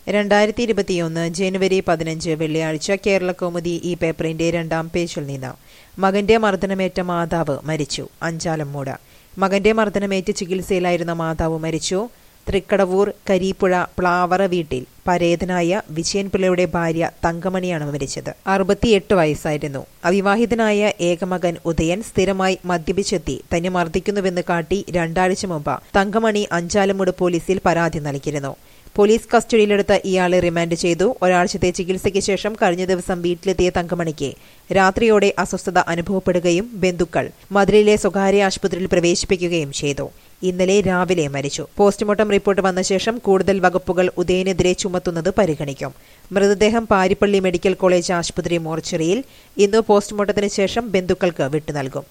രണ്ടായിരത്തി ഇരുപത്തിയൊന്ന് ജനുവരി പതിനഞ്ച് വെള്ളിയാഴ്ച കേരള കൗമുദി ഈ പേപ്പറിന്റെ രണ്ടാം പേജിൽ നിന്ന് മകന്റെ മർദ്ദനമേറ്റ മാതാവ് മരിച്ചു അഞ്ചാലമ്മൂട് മകന്റെ മർദ്ദനമേറ്റ് ചികിത്സയിലായിരുന്ന മാതാവ് മരിച്ചു തൃക്കടവൂർ കരീപ്പുഴ പ്ലാവറ വീട്ടിൽ പരേതനായ വിജയൻപിള്ളയുടെ ഭാര്യ തങ്കമണിയാണ് മരിച്ചത് അറുപത്തിയെട്ട് വയസ്സായിരുന്നു അവിവാഹിതനായ ഏകമകൻ ഉദയൻ സ്ഥിരമായി മദ്യപിച്ചെത്തി തന്നെ മർദ്ദിക്കുന്നുവെന്ന് കാട്ടി രണ്ടാഴ്ച മുമ്പ് തങ്കമണി അഞ്ചാലമ്മൂട് പോലീസിൽ പരാതി നൽകിയിരുന്നു പോലീസ് കസ്റ്റഡിയിലെടുത്ത ഇയാളെ റിമാൻഡ് ചെയ്തു ഒരാഴ്ചത്തെ ചികിത്സയ്ക്ക് ശേഷം കഴിഞ്ഞ ദിവസം വീട്ടിലെത്തിയ തങ്കമണിക്ക് രാത്രിയോടെ അസ്വസ്ഥത അനുഭവപ്പെടുകയും ബന്ധുക്കൾ മധുരയിലെ സ്വകാര്യ ആശുപത്രിയിൽ പ്രവേശിപ്പിക്കുകയും ചെയ്തു ഇന്നലെ രാവിലെ മരിച്ചു പോസ്റ്റ്മോർട്ടം റിപ്പോർട്ട് വന്ന ശേഷം കൂടുതൽ വകുപ്പുകൾ ഉദയനെതിരെ ചുമത്തുന്നത് പരിഗണിക്കും മൃതദേഹം പാരിപ്പള്ളി മെഡിക്കൽ കോളേജ് ആശുപത്രി മോർച്ചറിയിൽ ഇന്ന് പോസ്റ്റ്മോർട്ടത്തിന് ശേഷം ബന്ധുക്കൾക്ക് വിട്ടു നൽകും